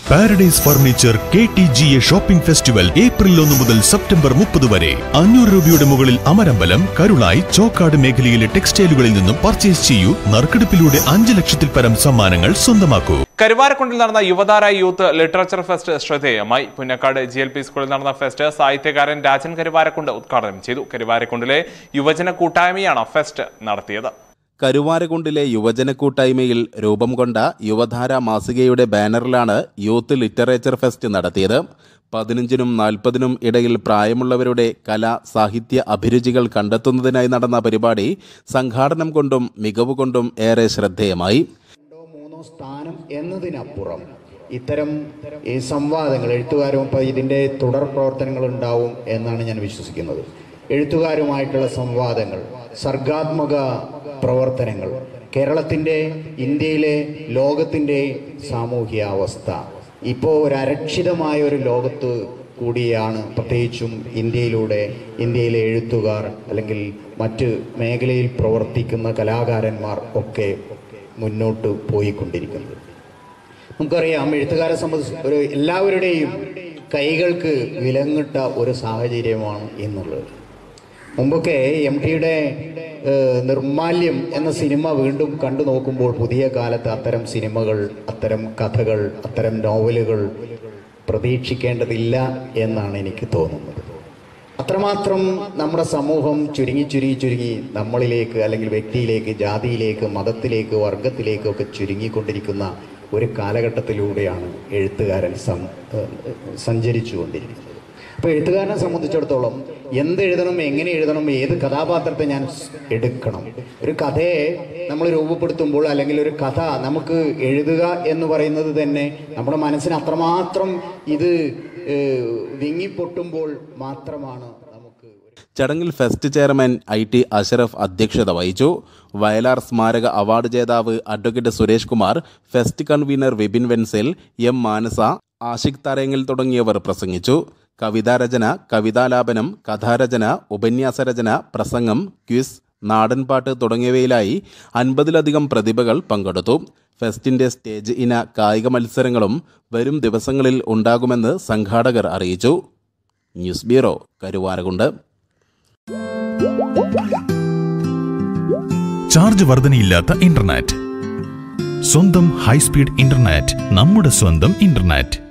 paradise furniture K T G A shopping festival April ഒന്ന് മുതൽ September മുപ്പത് വരെ അഞ്ഞൂറ് രൂപയുടെ മുകളിൽ അമരമ്പലം കരുളായി ചോക്കാട് മേഖലയിലെ ടെക്സ്റ്റൈലുകളിൽ നിന്നും പർച്ചേസ് ചെയ്യൂ നറുക്കെടുപ്പിലൂടെ അഞ്ച് ലക്ഷത്തിൽ പരം സമ്മാനങ്ങൾ സ്വന്തമാക്കൂ കരുവാരക്കുണ്ടിൽ നടന്ന യുവതാര യൂത്ത് ലിറ്ററേച്ചർ ഫെസ്റ്റ് ശ്രദ്ധേയമായി പുന്നക്കാട് ജി എൽ പി സ്കൂളിൽ നടന്ന ഫെസ്റ്റ് സാഹിത്യകാരൻ രാജൻ കരുവാരക്കുണ്ട് ഉദ്ഘാടനം ചെയ്തു കരുവാരക്കുണ്ടിലെ യുവജന കൂട്ടായ്മയാണ് ഫെസ്റ്റ് നടത്തിയത് കരുവാരകുണ്ടിലെ യുവജന കൂട്ടായ്മയിൽ രൂപം കൊണ്ട യുവധാര മാസികയുടെ ബാനറിലാണ് യൂത്ത് ലിറ്ററേച്ചർ ഫെസ്റ്റ് നടത്തിയത് പതിനഞ്ചിനും നാൽപ്പതിനും ഇടയിൽ പ്രായമുള്ളവരുടെ കല സാഹിത്യ അഭിരുചികൾ കണ്ടെത്തുന്നതിനായി നടന്ന പരിപാടി സംഘാടനം കൊണ്ടും മികവ് കൊണ്ടും ഏറെ ശ്രദ്ധേയമായി രണ്ടോ മൂന്നോ സ്ഥാനം എന്നതിനപ്പുറം ഇത്തരം ഈ സംവാദങ്ങൾ എഴുത്തുകാരും ഇപ്പോൾ ഇതിൻ്റെ തുടർ പ്രവർത്തനങ്ങൾ ഉണ്ടാവും എന്നാണ് ഞാൻ വിശ്വസിക്കുന്നത് എഴുത്തുകാരുമായിട്ടുള്ള സംവാദങ്ങൾ സർഗാത്മക പ്രവർത്തനങ്ങൾ കേരളത്തിൻ്റെ ഇന്ത്യയിലെ ലോകത്തിൻ്റെ സാമൂഹ്യ അവസ്ഥ ഇപ്പോൾ ഒരു അരക്ഷിതമായ ഒരു ലോകത്ത് കൂടിയാണ് പ്രത്യേകിച്ചും ഇന്ത്യയിലൂടെ ഇന്ത്യയിലെ എഴുത്തുകാർ അല്ലെങ്കിൽ മറ്റ് മേഖലയിൽ പ്രവർത്തിക്കുന്ന കലാകാരന്മാർ ഒക്കെ മുന്നോട്ട് പോയിക്കൊണ്ടിരിക്കുന്നത് നമുക്കറിയാം എഴുത്തുകാരെ സംബന്ധിച്ച് ഒരു എല്ലാവരുടെയും കൈകൾക്ക് വിലങ്ങിട്ട ഒരു സാഹചര്യമാണ് എന്നുള്ളത് മുമ്പൊക്കെ എം ടിയുടെ നിർമാല്യം എന്ന സിനിമ വീണ്ടും കണ്ടു നോക്കുമ്പോൾ പുതിയ കാലത്ത് അത്തരം സിനിമകൾ അത്തരം കഥകൾ അത്തരം നോവലുകൾ പ്രതീക്ഷിക്കേണ്ടതില്ല എന്നാണ് എനിക്ക് തോന്നുന്നത് അത്രമാത്രം നമ്മുടെ സമൂഹം ചുരുങ്ങി ചുരുങ്ങി ചുരുങ്ങി നമ്മളിലേക്ക് അല്ലെങ്കിൽ വ്യക്തിയിലേക്ക് ജാതിയിലേക്ക് മതത്തിലേക്ക് വർഗത്തിലേക്ക് ഒക്കെ ചുരുങ്ങിക്കൊണ്ടിരിക്കുന്ന ഒരു കാലഘട്ടത്തിലൂടെയാണ് എഴുത്തുകാരൻ സം സഞ്ചരിച്ചു കൊണ്ടിരിക്കുന്നത് അപ്പോൾ എഴുത്തുകാരനെ സംബന്ധിച്ചിടത്തോളം എന്ത് എഴുതണം എങ്ങനെ എഴുതണം ഏത് കഥാപാത്രത്തെ ഞാൻ സ് എടുക്കണം ഒരു കഥയെ നമ്മൾ രൂപപ്പെടുത്തുമ്പോൾ അല്ലെങ്കിൽ ഒരു കഥ നമുക്ക് എഴുതുക എന്ന് പറയുന്നത് തന്നെ നമ്മുടെ മനസ്സിന് അത്രമാത്രം ഇത് ഏഹ്, വിങ്ങിപ്പൊട്ടുമ്പോൾ മാത്രമാണ് നമുക്ക് ഒരു ചടങ്ങിൽ fest chairman I T Ashraf അധ്യക്ഷത വഹിച്ചു വയലാർ സ്മാരക അവാർഡ് ജേതാവ് advocate Suresh Kumar fest convener Vipin Wenzel M Manasa Ashiq Tharangil തുടങ്ങിയവർ പ്രസംഗിച്ചു കവിതാരചന കവിതാലാപനം കഥാരചന ഉപന്യാസരചന പ്രസംഗം ക്വിസ് നാടൻപാട്ട് തുടങ്ങിയവയിലായി അൻപതിലധികം പ്രതിഭകൾ പങ്കെടുത്തു ഫെസ്റ്റിന്റെ സ്റ്റേജ് ഇന കായിക മത്സരങ്ങളും വരും ദിവസങ്ങളിൽ ഉണ്ടാകുമെന്ന് സംഘാടകർ അറിയിച്ചു ന്യൂസ് ബ്യൂറോ കരുവാരകുണ്ട് ചാർജ് വർധനയില്ലാത്ത ഇന്റർനെറ്റ് സ്വന്തം ഹൈസ്പീഡ് ഇന്റർനെറ്റ് നമ്മുടെ സ്വന്തം ഇന്റർനെറ്റ്